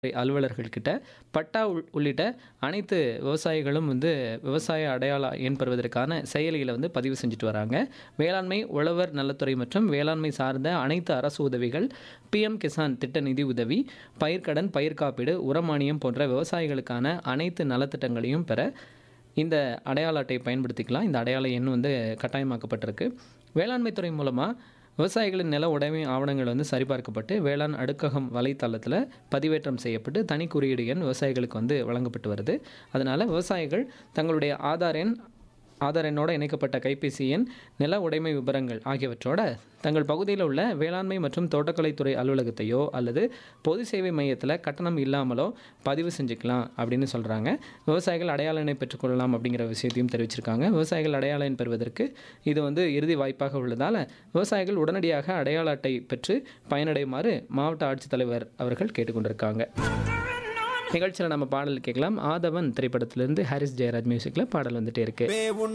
அலுவலர்கள் கிட்ட பட்டா உள் உள்ளிட்ட அனைத்து விவசாயிகளும் வந்து விவசாய அடையாள எண் பெறுவதற்கான செயலிகளை வந்து பதிவு செஞ்சுட்டு வராங்க வேளாண்மை உழவர் நலத்துறை மற்றும் வேளாண்மை சார்ந்த அனைத்து அரசு உதவிகள் பிஎம் கிசான் திட்ட நிதி உதவி பயிர்க்கடன் பயிர் காப்பீடு உரமானியம் போன்ற விவசாயிகளுக்கான அனைத்து நலத்திட்டங்களையும் பெற இந்த அடையாள அட்டையை பயன்படுத்திக்கலாம் இந்த அடையாள எண் வந்து கட்டாயமாக்கப்பட்டிருக்கு வேளாண்மை துறை மூலமாக விவசாயிகளின் நில உடைமை ஆவணங்கள் வந்து சரிபார்க்கப்பட்டு வேளாண் அடுக்ககம் வலைத்தளத்தில் பதிவேற்றம் செய்யப்பட்டு தனி குறியீடு எண் விவசாயிகளுக்கு வந்து வழங்கப்பட்டு வருது அதனால் விவசாயிகள் தங்களுடைய ஆதார் எண் ஆதார் எண்ணோடு இணைக்கப்பட்ட கைபேசி எண் நில உடைமை விவரங்கள் ஆகியவற்றோட தங்கள் பகுதியில் உள்ள வேளாண்மை மற்றும் தோட்டக்கலைத்துறை அலுவலகத்தையோ அல்லது பொது சேவை மையத்தில் கட்டணம் இல்லாமலோ பதிவு செஞ்சுக்கலாம் அப்படின்னு சொல்கிறாங்க விவசாயிகள் அடையாள எண்ணை பெற்றுக்கொள்ளலாம் அப்படிங்கிற விஷயத்தையும் தெரிவிச்சிருக்காங்க விவசாயிகள் அடையாள எண் பெறுவதற்கு இது வந்து இறுதி வாய்ப்பாக உள்ளதால் விவசாயிகள் உடனடியாக அடையாள அட்டை பெற்று பயனடையுமாறு மாவட்ட ஆட்சித்தலைவர் அவர்கள் கேட்டுக்கொண்டிருக்காங்க நிகழ்ச்சியில் நம்ம பாடல் கேட்கலாம் ஆதவன் திரைப்படத்திலிருந்து ஹாரிஸ் ஜெயராஜ் மியூசிக்கில் பாடல் வந்துட்டே இருக்கு